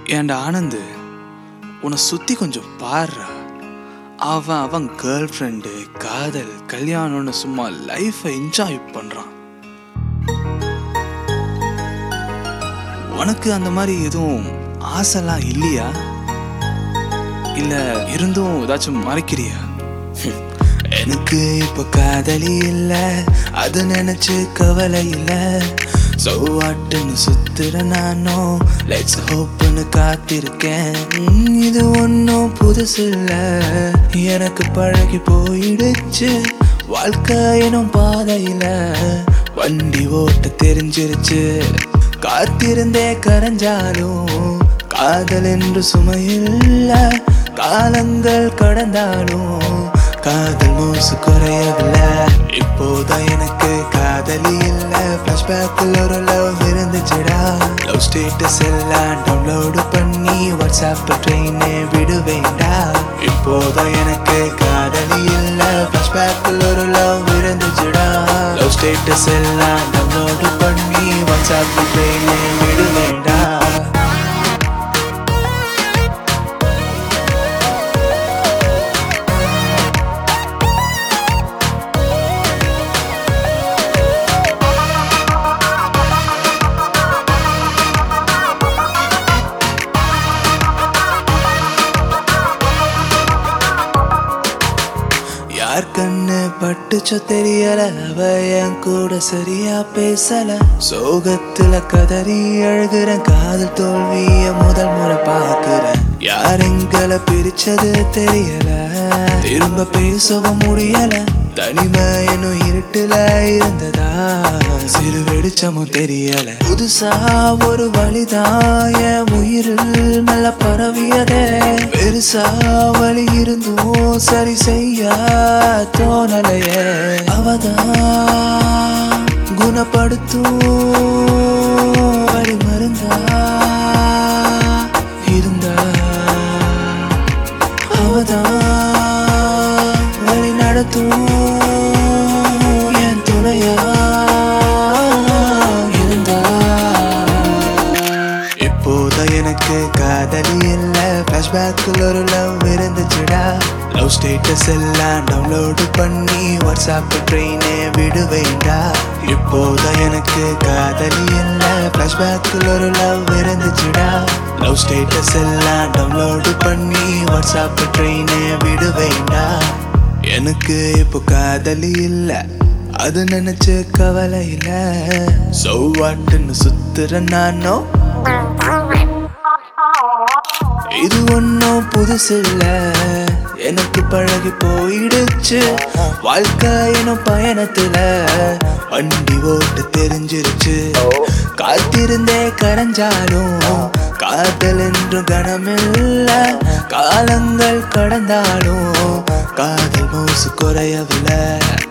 ஏன்டா ஆனந்து உன்னை சுத்தி கொஞ்சம் பாருடா அவன் அவன் கேர்ள் ஃப்ரெண்டு காதல் கல்யாணம்னு சும்மா லைஃப்பை என்ஜாய் பண்றான் உனக்கு அந்த மாதிரி எதுவும் ஆசைலாம் இல்லையா இல்ல இருந்தும் ஏதாச்சும் மறைக்கிறியா ஹம். எனக்கு இப்ப காதலி இல்ல அது நினைச்சு கவலை இல்ல சோவாட்டுன்னு சுத்துற நானும் லெட்ஸ் ஹோப்னு காத்திருக்கேன் உம், இது ஒன்றும் புதுசு இல்ல எனக்கு பழகி போயிடுச்சு வாழ்க்கை எனும் பாதையில வண்டி ஓட்ட தெரிஞ்சிருச்சு காத்திருந்தே கரைஞ்சாலும் காதல் என்று சுமையில்ல காலங்கள் கடந்தாலும் காதல் மோசு குறையவில்லை இப்போதான் எனக்கு காதலி இல்ல பிளாஷ்பேக்கில் ஒரு லவ் இருந்துச்சுடா லவ் ஸ்டேட்டஸ் எல்லாம் டவுன்லோடு பண்ணி வாட்ஸ்அப் ட்ரெயினே விடுவேண்டா இப்போதான் எனக்கு காதலி இல்ல பிளாஷ்பேக்கில் ஒரு லவ் இருந்துச்சுடா லவ் ஸ்டேட்டஸ் எல்லாம் டவுன்லோடு பண்ணி வாட்ஸ்அப் ட்ரெயினே விடுவேண்டா யார் கண்ணு பட்டுச்சோ தெரியல அவ என் கூட சரியா பேசல சோகத்துல கதறி அழுகிறேன் காதல் தோல்விய முதல் முறை பாக்குறேன் யார் எங்களை பிரிச்சது தெரியல திரும்ப பேசவும் முடியல தனிமை என்னும் இருட்டுல இருந்ததா சிறு வெளிச்சமும் தெரியல புதுசா ஒரு வழிதான் என் உயிரில் நல்ல பரவியதே பெருசா வழி இருந்தும் சரி செய்ய தோணலையே அவதான் குணப்படுத்தும் வழி மருந்தா இருந்தா அவதான் வழி நடத்தும் என் துணையா இருந்தா இப்போதான் எனக்கு காதலி இல்ல பிளாஷ்பேக்கில் ஒரு லவ் இருந்துச்சுடா லவ் ஸ்டேட்டஸ் எல்லாம் டவுன்லோடு பண்ணி வாட்ஸ்அப் ட்ரெயினே விடுவேண்டா இப்போதான் எனக்கு காதலி இல்ல பிளாஷ்பேக்கில் ஒரு லவ் இருந்துச்சுடா லவ் ஸ்டேட்டஸ் எல்லாம் டவுன்லோடு பண்ணி வாட்ஸ்அப் ட்ரெயினே விடுவேண்டா எனக்கு இப்போ காதலி இல்ல அது நினைச்சு கவலை இல்ல சௌவாட்டுன்னு சுத்துற நானோ இது ஒன்றும் புதுசு இல்ல எனக்கு பழகி போயிடுச்சு வாழ்க்கை எனும் பயணத்துல வண்டி ஓட்ட தெரிஞ்சிருச்சு காத்திருந்தே கரைஞ்சாலும் காதல் என்றும் கனமில்ல காலங்கள் கடந்தாலும் காதல் மோசு குறையவில்லை